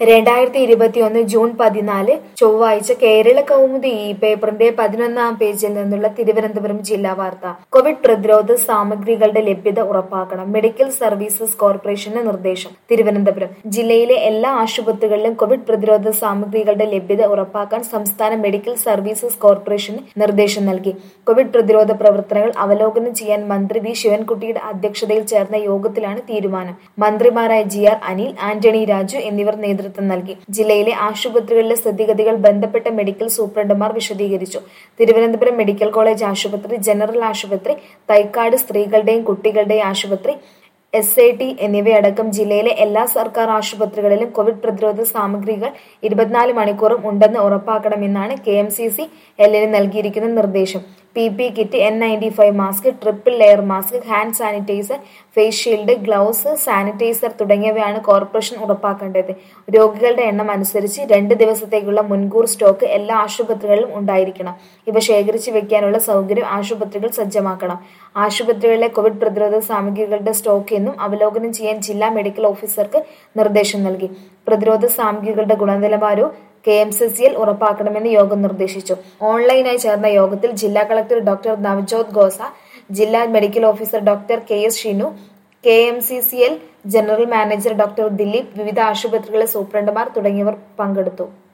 രണ്ടായിരത്തി ഇരുപത്തിയൊന്ന് ജൂൺ പതിനാല് ചൊവ്വാഴ്ച കേരള കൗമുദി ഈ പേപ്പറിന്റെ പതിനൊന്നാം പേജിൽ നിന്നുള്ള തിരുവനന്തപുരം ജില്ലാ വാർത്ത കോവിഡ് പ്രതിരോധ സാമഗ്രികളുടെ ലഭ്യത ഉറപ്പാക്കണം മെഡിക്കൽ സർവീസസ് കോർപ്പറേഷന് നിർദ്ദേശം തിരുവനന്തപുരം ജില്ലയിലെ എല്ലാ ആശുപത്രികളിലും കോവിഡ് പ്രതിരോധ സാമഗ്രികളുടെ ലഭ്യത ഉറപ്പാക്കാൻ സംസ്ഥാന മെഡിക്കൽ സർവീസസ് കോർപ്പറേഷന് നിർദ്ദേശം നൽകി കോവിഡ് പ്രതിരോധ പ്രവർത്തനങ്ങൾ അവലോകനം ചെയ്യാൻ മന്ത്രി വി ശിവൻകുട്ടിയുടെ അധ്യക്ഷതയിൽ ചേർന്ന യോഗത്തിലാണ് തീരുമാനം മന്ത്രിമാരായ ജി ആർ അനിൽ ആന്റണി രാജു എന്നിവർ നേതൃത്വം നൽകി ജില്ലയിലെ ആശുപത്രികളിലെ സ്ഥിതിഗതികൾ ബന്ധപ്പെട്ട മെഡിക്കൽ സൂപ്രണ്ടുമാർ വിശദീകരിച്ചു തിരുവനന്തപുരം മെഡിക്കൽ കോളേജ് ആശുപത്രി ജനറൽ ആശുപത്രി തൈക്കാട് സ്ത്രീകളുടെയും കുട്ടികളുടെയും ആശുപത്രി എസ് ഐ ടി എന്നിവയടക്കം ജില്ലയിലെ എല്ലാ സർക്കാർ ആശുപത്രികളിലും കോവിഡ് പ്രതിരോധ സാമഗ്രികൾ ഇരുപത്തിനാല് മണിക്കൂറും ഉണ്ടെന്ന് ഉറപ്പാക്കണമെന്നാണ് കെ എം സി സി എല്ലിന് നൽകിയിരിക്കുന്ന നിർദ്ദേശം P P kit N ninety five mask triple layer mask hand sanitiser face shield gloves sanitiser തുടങ്ങിയവയാണ് കോർപ്പറേഷൻ ഉറപ്പാക്കേണ്ടത് രോഗികളുടെ എണ്ണം അനുസരിച്ച് രണ്ട് ദിവസത്തേക്കുള്ള മുൻകൂർ സ്റ്റോക്ക് എല്ലാ ആശുപത്രികളിലും ഉണ്ടായിരിക്കണം ഇവ ശേഖരിച്ചു വെക്കാനുള്ള സൗകര്യം ആശുപത്രികൾ സജ്ജമാക്കണം ആശുപത്രികളിലെ കോവിഡ് പ്രതിരോധ സാമഗ്രികളുടെ സ്റ്റോക്ക് എന്നും അവലോകനം ചെയ്യാൻ ജില്ലാ മെഡിക്കൽ ഓഫീസർക്ക് നിർദ്ദേശം നൽകി പ്രതിരോധ സാമഗ്രികളുടെ ഗുണനിലവാരവും K M C C L ഉറപ്പാക്കണമെന്ന് യോഗം നിർദ്ദേശിച്ചു ഓൺലൈനായി ചേർന്ന യോഗത്തിൽ ജില്ലാ കളക്ടർ ഡോക്ടർ നവജോത് ഗോസ ജില്ലാ medical officer doctor K S Shinu K M C C L general manager doctor Dileep വിവിധ ആശുപത്രികളിലെ സൂപ്രണ്ടുമാർ തുടങ്ങിയവർ പങ്കെടുത്തു